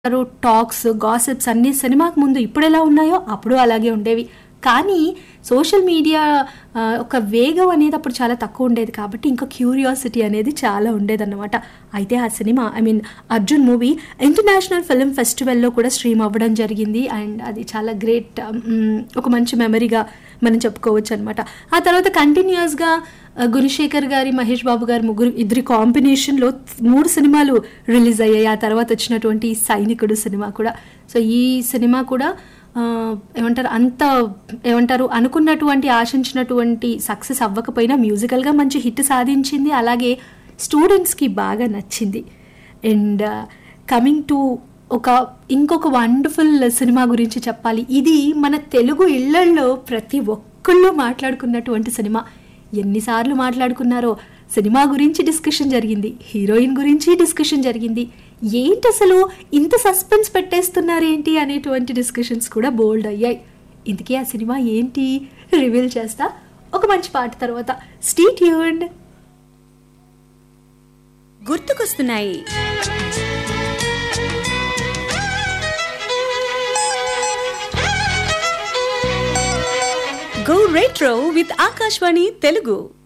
talks gossips అన్ని సినిమాకు ముందు ఇప్పుడు ఎలా ఉన్నాయో అప్పుడు అలాగే ఉండేవి కానీ సోషల్ మీడియా ఆ, ఒక వేగం అనేది అప్పుడు చాలా తక్కువ ఉండేది కాబట్టి ఇంకా క్యూరియాసిటీ అనేది చాలా ఉండేదన్నమాట అయితే ఆ cinema I mean Arjun movie international film ఫెస్టివల్లో కూడా స్ట్రీమ్ అవ్వడం జరిగింది అండ్ అది చాలా గ్రేట్ ఒక మంచి మెమరీగా మనం చెప్పుకోవచ్చు అనమాట ఆ తర్వాత కంటిన్యూస్గా గురుశేఖర్ గారి మహేష్ బాబు గారి ముగ్గురు ఇద్దరి కాంబినేషన్లో మూడు సినిమాలు రిలీజ్ అయ్యాయి ఆ తర్వాత వచ్చినటువంటి సైనికుడు సినిమా కూడా సో ఈ సినిమా కూడా ఆ, ఏమంటారు అంత ఏమంటారు అనుకున్నటువంటి ఆశించినటువంటి సక్సెస్ అవ్వకపోయినా మ్యూజికల్గా మంచి హిట్ సాధించింది అలాగే స్టూడెంట్స్కి బాగా నచ్చింది అండ్ కమింగ్ టు ఒక ఇంకొక వండర్ఫుల్ సినిమా గురించి చెప్పాలి ఇది మన తెలుగు ఇళ్లల్లో ప్రతి ఒక్కళ్ళు మాట్లాడుకున్నటువంటి సినిమా ఎన్నిసార్లు మాట్లాడుకున్నారో సినిమా గురించి డిస్కషన్ జరిగింది హీరోయిన్ గురించి డిస్కషన్ జరిగింది ఏంటి అసలు ఇంత సస్పెన్స్ పెట్టేస్తున్నారేంటి అనేటువంటి డిస్కషన్స్ కూడా బోల్డ్ అయ్యాయి ఇంతకీ ఆ సినిమా ఏంటి రివీల్ చేస్తా ఒక మంచి పాట తర్వాత స్టీట్ యూండ్ గుర్తుకొస్తున్నాయి go retro with Akashvani Telugu